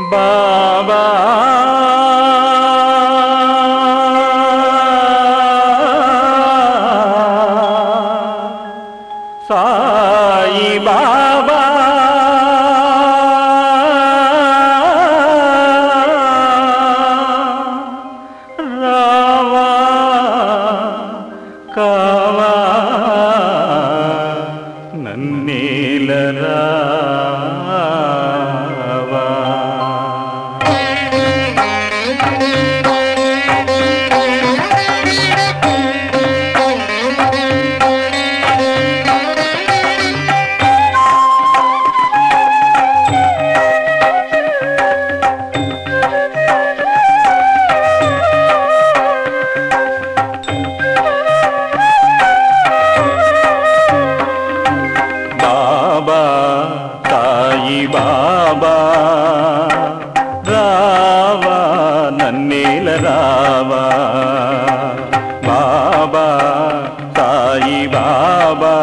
బాబా సాయి బాబా రావా కావా నన్నేల రావా బాబా సాయి బాబా రావా నన్నేల రావా బాబా సాయి బాబా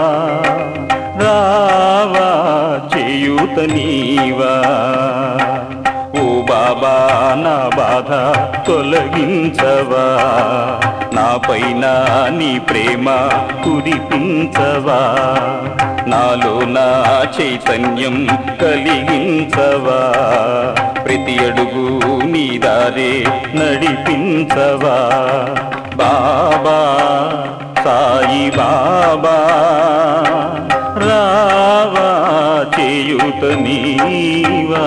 రావా చేయూత నీవా ఓ బాబా నా బాధ తొలగించవా నా పైన నీ ప్రేమ కురిపించవా నాలో నా చైతన్యం కలిగించవా ప్రతి అడుగు నీ దారే నడిపించవా బాబా సాయి బాబా రావా చేయుత నీవా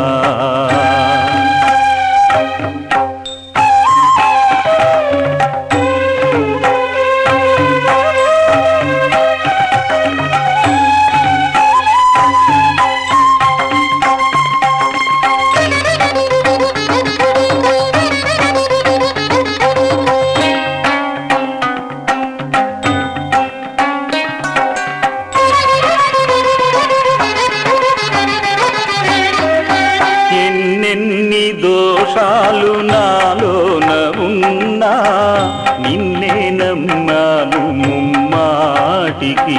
ఎన్నెన్ని దోషాలు నాలోన ఉన్నా నిన్నే నమ్మాను ముమ్మాటికి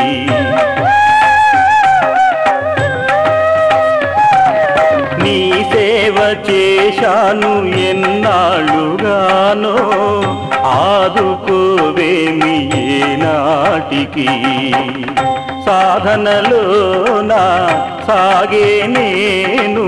నీ సేవ చేశాను ఎన్నాళ్ళుగానో ఆదుకోవేమి ఏనాటికి సాధనలోన సాగే నేను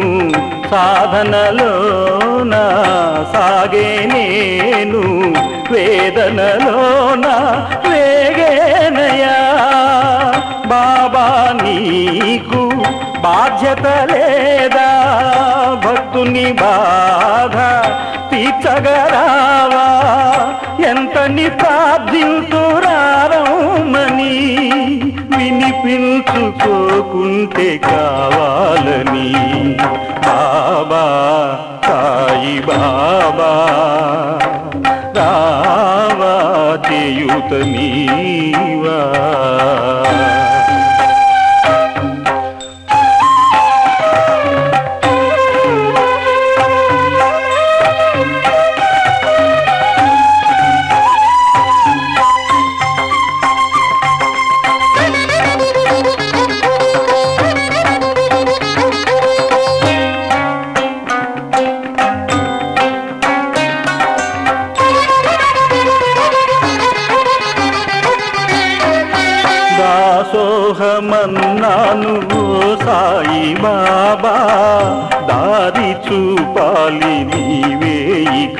సాధనలోన సాగే నేను వేదనలోన వేగేనయా బాబా నీకు బాధ్యత లేదా భక్తుని బాధ తీర్చగరావా ఎంతని ప్రార్థింతురారమని వినిపించుకోకుంటే కావాలని బాబా సాయి బాబా రావా చేయుత నీవా దాసోహమన్నాను ఓ సాయి బాబా దారి చూపాలి నీవేయిక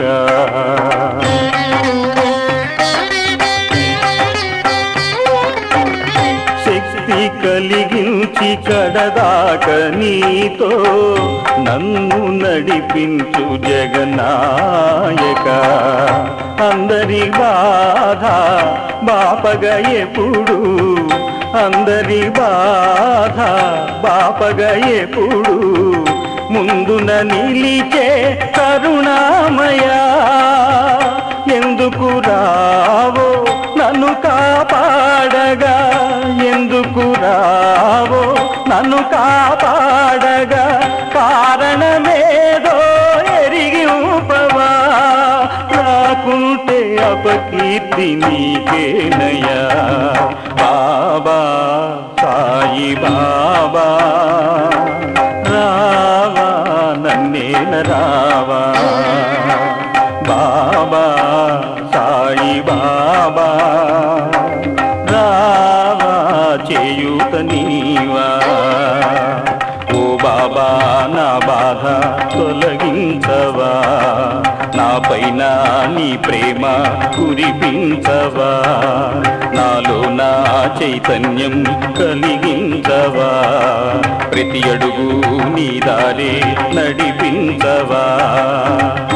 శక్తి కలిగించి కడదాక నీతో నన్ను నడిపించు జగనాయక అందరి బాధ బాపగ ఎప్పుడు అందరి బాధ బాపగ ఎప్పుడు ముందున నిలిచే కరుణామయా ఎందుకు రావో నన్ను కాపాడగా ఎందుకు రావో నన్ను కాపాడగా కారణమేదో ఎరిగి ఉపవా రాకుంటే అపకీర్తి నీకేనయ్యా బాబా సాయి బాబా రావా పైన నీ ప్రేమ కురిపించవా నాలో నా చైతన్యం కలిగించవా ప్రతి అడుగు నీ దారే నడిపించవా